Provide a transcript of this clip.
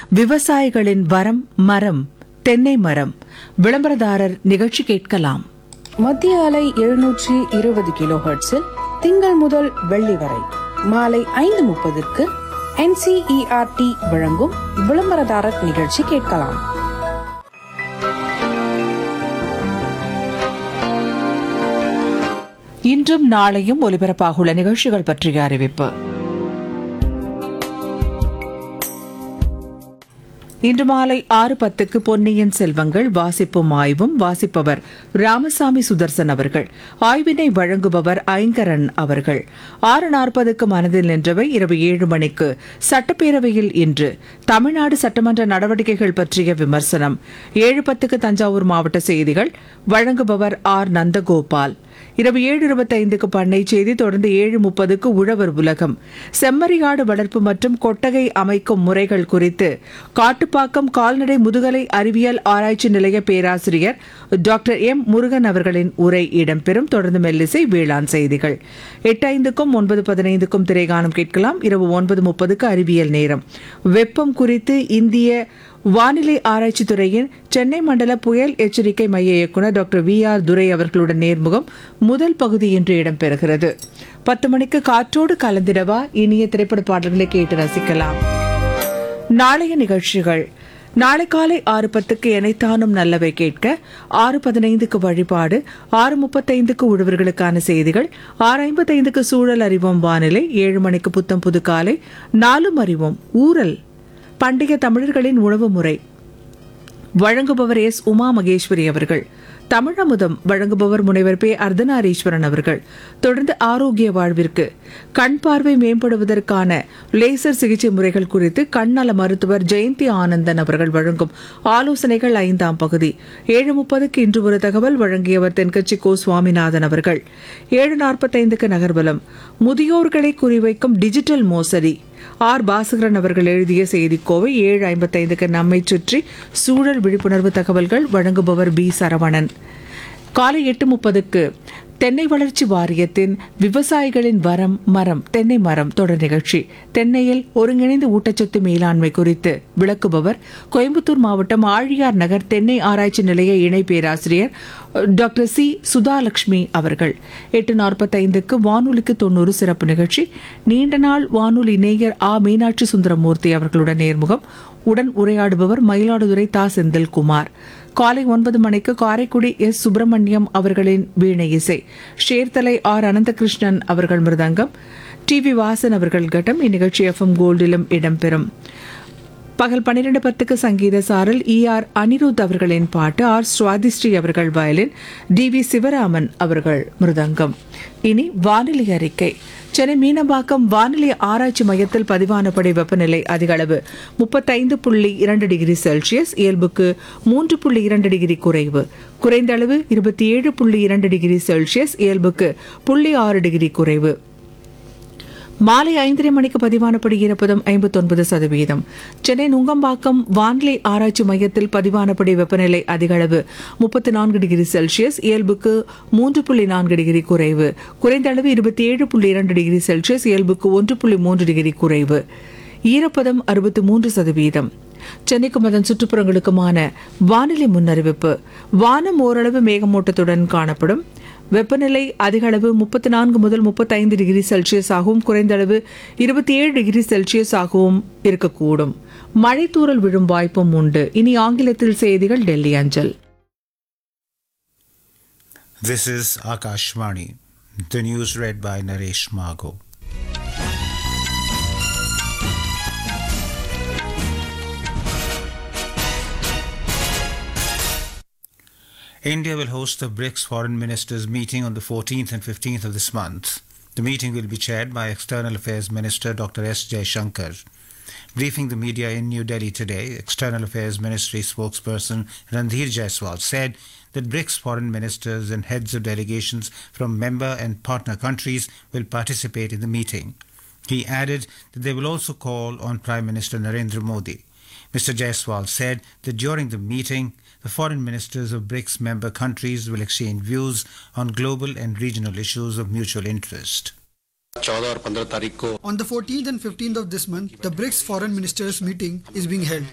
விவசாயிகளின் வரம் மரம் தென்னை மரம் விளம்பரதாரர் நிகழ்ச்சி கேட்கலாம் மத்திய அலை எழுநூற்றி இருபது கிலோ ஹெர்ட்ஸில் திங்கள் முதல் வெள்ளி வரை மாலை ஐந்து முப்பதுக்கு என்சிஇஆர்டி வழங்கும் விளம்பரதாரர் நிகழ்ச்சி கேட்கலாம் இன்றும் நாளையும் ஒலிபரப்பாகுள்ள நிகழ்ச்சிகள் பற்றிய அறிவிப்பு இன்று மாலை ஆறு பத்துக்கு பொன்னியின் செல்வங்கள் வாசிப்பும் ஆய்வும் வாசிப்பவர் ராமசாமி சுதர்சன் அவர்கள் ஆய்வினை வழங்குபவர் ஐங்கரன் அவர்கள் ஆறு நாற்பதுக்கு மனதில் நின்றவை இரவு ஏழு மணிக்கு சட்டப்பேரவையில் இன்று தமிழ்நாடு சட்டமன்ற நடவடிக்கைகள் பற்றிய விமர்சனம் ஏழு பத்துக்கு தஞ்சாவூர் மாவட்ட செய்திகள் வழங்குபவர் ஆர் நந்தகோபால் இரவு ஏழு இருபத்தைந்துக்கு பண்ணை செய்தி தொடர்ந்து ஏழு முப்பதுக்கு உழவர் உலகம் செம்மறியாடு வளர்ப்பு மற்றும் கொட்டகை அமைக்கும் முறைகள் குறித்து காட்டுப்பாக்கம் கால்நடை முதுகலை அறிவியல் ஆராய்ச்சி நிலைய பேராசிரியர் டாக்டர் எம் முருகன் அவர்களின் உரை இடம்பெறும் தொடர்ந்து மெல்லிசை வேளாண் செய்திகள் எட்டு ஐந்துக்கும் ஒன்பது பதினைந்துக்கும் திரைகானம் கேட்கலாம் இரவு ஒன்பது முப்பதுக்கு அறிவியல் நேரம் வெப்பம் குறித்து இந்திய வானிலை ஆராய்ச்சி துறையின் சென்னை மண்டல புயல் எச்சரிக்கை மைய இயக்குநர் டாக்டர் வி ஆர் துரை அவர்களுடன் நேர்முகம் முதல் பகுதி இன்று இடம்பெறுகிறது பத்து மணிக்கு காற்றோடு கலந்திடவா இனிய திரைப்பட பாடல்களை கேட்டு ரசிக்கலாம் நாளைய நிகழ்ச்சிகள் நாளை காலை ஆறு பத்துக்கு எனைத்தானும் நல்லவை கேட்க ஆறு பதினைந்துக்கு வழிபாடு ஆறு முப்பத்தைந்துக்கு உழவர்களுக்கான செய்திகள் ஆறு ஐம்பத்தைந்துக்கு சூழல் அறிவோம் வானிலை ஏழு மணிக்கு புத்தம் புது காலை நாலும் அறிவோம் ஊரல் பண்டைய தமிழர்களின் உணவு முறை வழங்குபவர் எஸ் உமா மகேஸ்வரி அவர்கள் தமிழமுதம் வழங்குபவர் முனைவர் பே அர்த்தநாரீஸ்வரன் அவர்கள் தொடர்ந்து ஆரோக்கிய வாழ்விற்கு கண் பார்வை மேம்படுவதற்கான லேசர் சிகிச்சை முறைகள் குறித்து கண்ணல மருத்துவர் ஜெயந்தி ஆனந்தன் அவர்கள் வழங்கும் ஆலோசனைகள் ஐந்தாம் பகுதி ஏழு முப்பதுக்கு இன்று ஒரு தகவல் வழங்கியவர் தென்கட்சி கோ சுவாமிநாதன் அவர்கள் ஏழு நாற்பத்தைந்துக்கு நகர்வலம் முதியோர்களை குறிவைக்கும் டிஜிட்டல் மோசடி ஆர் பாசகரன் அவர்கள் எழுதிய செய்திக்கோவை ஏழு ஐம்பத்தைந்துக்கு நம்மை சுற்றி சூழல் விழிப்புணர்வு தகவல்கள் வழங்குபவர் பி சரவணன் காலை எட்டு முப்பதுக்கு தென்னை வளர்ச்சி வாரியத்தின் விவசாயிகளின் வரம் மரம் தென்னை மரம் தொடர் நிகழ்ச்சி தென்னையில் ஒருங்கிணைந்த ஊட்டச்சத்து மேலாண்மை குறித்து விளக்குபவர் கோயம்புத்தூர் மாவட்டம் ஆழியார் நகர் தென்னை ஆராய்ச்சி நிலைய இணை பேராசிரியர் டாக்டர் சி சுதாலட்சுமி அவர்கள் எட்டு நாற்பத்தைந்துக்கு வானொலிக்கு தொண்ணூறு சிறப்பு நிகழ்ச்சி நீண்ட நாள் வானொலி நேயர் ஆ மீனாட்சி சுந்தரமூர்த்தி அவர்களுடன் நேர்முகம் உடன் உரையாடுபவர் மயிலாடுதுறை தா செந்தில்குமார் காலை ஒன்பது மணிக்கு காரைக்குடி எஸ் சுப்பிரமணியம் அவர்களின் வீணை இசை ஷேர்தலை ஆர் அனந்தகிருஷ்ணன் அவர்கள் மிருதங்கம் டி வி வாசன் அவர்கள் கட்டம் இந்நிகழ்ச்சி எஃப்எம் கோல்டிலும் இடம்பெறும் பகல் பன்னிரண்டு பத்துக்கு சங்கீத சாரல் இ ஆர் அனிருத் அவர்களின் பாட்டு ஆர் சுவாதிஸ்ரீ அவர்கள் வயலின் டி வி சிவராமன் அவர்கள் மிருதங்கம் இனி வானிலை அறிக்கை சென்னை மீனம்பாக்கம் வானிலை ஆராய்ச்சி மையத்தில் பதிவானபடி வெப்பநிலை அதிக அளவு முப்பத்தைந்து புள்ளி இரண்டு டிகிரி செல்சியஸ் இயல்புக்கு மூன்று புள்ளி இரண்டு டிகிரி குறைவு குறைந்த அளவு இருபத்தி ஏழு புள்ளி இரண்டு டிகிரி செல்சியஸ் இயல்புக்கு புள்ளி ஆறு டிகிரி குறைவு மாலை ஐந்தரை மணிக்கு பதிவானபடி ஈரப்பதம் ஐம்பத்தொன்பது சதவீதம் சென்னை நுங்கம்பாக்கம் வானிலை ஆராய்ச்சி மையத்தில் பதிவானபடி வெப்பநிலை அதிக அளவு முப்பத்தி நான்கு டிகிரி செல்சியஸ் இயல்புக்கு மூன்று புள்ளி நான்கு டிகிரி குறைவு குறைந்த அளவு இருபத்தி ஏழு புள்ளி இரண்டு டிகிரி செல்சியஸ் இயல்புக்கு ஒன்று புள்ளி மூன்று டிகிரி குறைவு ஈரப்பதம் அறுபத்தி மூன்று சதவீதம் சென்னைக்கும் அதன் சுற்றுப்புறங்களுக்குமான வானிலை முன்னறிவிப்பு வானம் ஓரளவு மேகமூட்டத்துடன் காணப்படும் வெப்பநிலை அதிக அளவு முப்பத்தி நான்கு முதல் முப்பத்தைந்து டிகிரி செல்சியஸ் ஆகவும் குறைந்த அளவு இருபத்தி ஏழு டிகிரி செல்சியஸ் ஆகவும் இருக்கக்கூடும் மழை தூறல் விழும் வாய்ப்பும் உண்டு இனி ஆங்கிலத்தில் செய்திகள் டெல்லி அஞ்சல் This is Akashvani. The news read by Naresh Mago. India will host the BRICS foreign ministers meeting on the 14th and 15th of this month. The meeting will be chaired by External Affairs Minister Dr. S. Jaishankar. Briefing the media in New Delhi today, External Affairs Ministry spokesperson Randhir Jaiswal said that BRICS foreign ministers and heads of delegations from member and partner countries will participate in the meeting. He added that they will also call on Prime Minister Narendra Modi. Mr. Jaiswal said that during the meeting, the foreign ministers of BRICS member countries will exchange views on global and regional issues of mutual interest. 14 और 15 तारीख को On the 14th and 15th of this month, the BRICS foreign ministers meeting is being held.